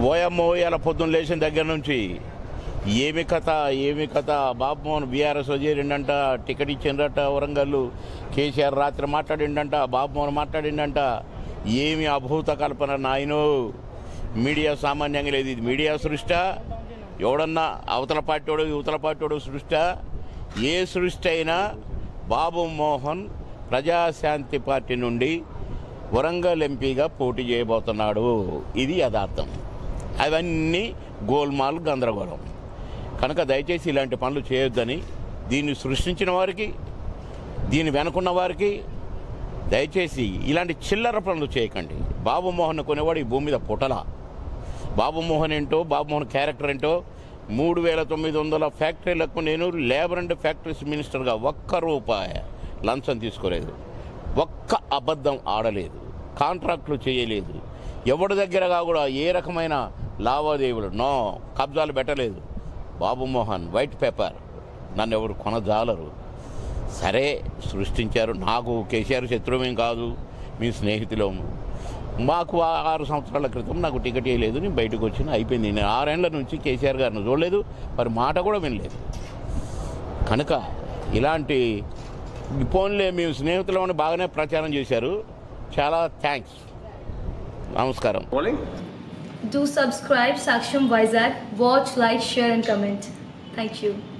ఓయమ్మో ఇలా పొద్దున్న లేచిన దగ్గర నుంచి ఏమి కథ ఏమి కథ బాబుమోహన్ బీఆర్ఎస్ చేరిండంట టికెట్ ఇచ్చిండ్రట వరంగల్ కేసీఆర్ రాత్రి మాట్లాడిండంట బాబుమోహన్ మాట్లాడిండంట ఏమి అభూత కల్పన నాయనో మీడియా సామాన్యంగా లేదు ఇది మీడియా సృష్ట ఎవడన్నా అవతల పార్టీవాడు యువతల పార్టీవాడు సృష్ట ఏ సృష్టి అయినా బాబు మోహన్ ప్రజాశాంతి పార్టీ నుండి వరంగల్ ఎంపీగా పోటీ చేయబోతున్నాడు ఇది యథార్థం అవన్నీ గోల్మాల్ గందరగోళం కనుక దయచేసి ఇలాంటి పనులు చేయొద్దని దీన్ని సృష్టించిన వారికి దీన్ని వెనుకున్న వారికి దయచేసి ఇలాంటి చిల్లర పనులు చేయకండి బాబు మోహన్ కొనేవాడు ఈ భూమి మీద పుటల బాబు మోహన్ ఏంటో బాబు మోహన్ క్యారెక్టర్ ఏంటో మూడు వేల తొమ్మిది వందల ఫ్యాక్టరీలకు నేను లేబర్ అండ్ ఫ్యాక్టరీస్ మినిస్టర్గా ఒక్క రూపాయి లంచం తీసుకోలేదు ఒక్క అబద్ధం ఆడలేదు కాంట్రాక్టులు చేయలేదు ఎవరి దగ్గరగా కూడా ఏ రకమైన లావాదేవీలు నో కబ్జాలు పెట్టలేదు బాబు మోహన్ వైట్ పేపర్ నన్ను ఎవరు కొనజాలరు సరే సృష్టించారు నాకు కేసీఆర్ శత్రువేం కాదు మీ స్నేహితులం మాకు ఆ ఆరు సంవత్సరాల క్రితం నాకు టికెట్ వేయలేదు నేను బయటకు వచ్చిన అయిపోయింది నేను ఆరేళ్ల నుంచి కేసీఆర్ గారిని చూడలేదు మరి మాట కూడా వినలేదు కనుక ఇలాంటి ఫోన్లే మేము స్నేహితులమని బాగానే ప్రచారం చేశారు చాలా థ్యాంక్స్ నమస్కారం Rolling. Do subscribe Saksham Vizag. Watch, like, share, and comment. Thank you.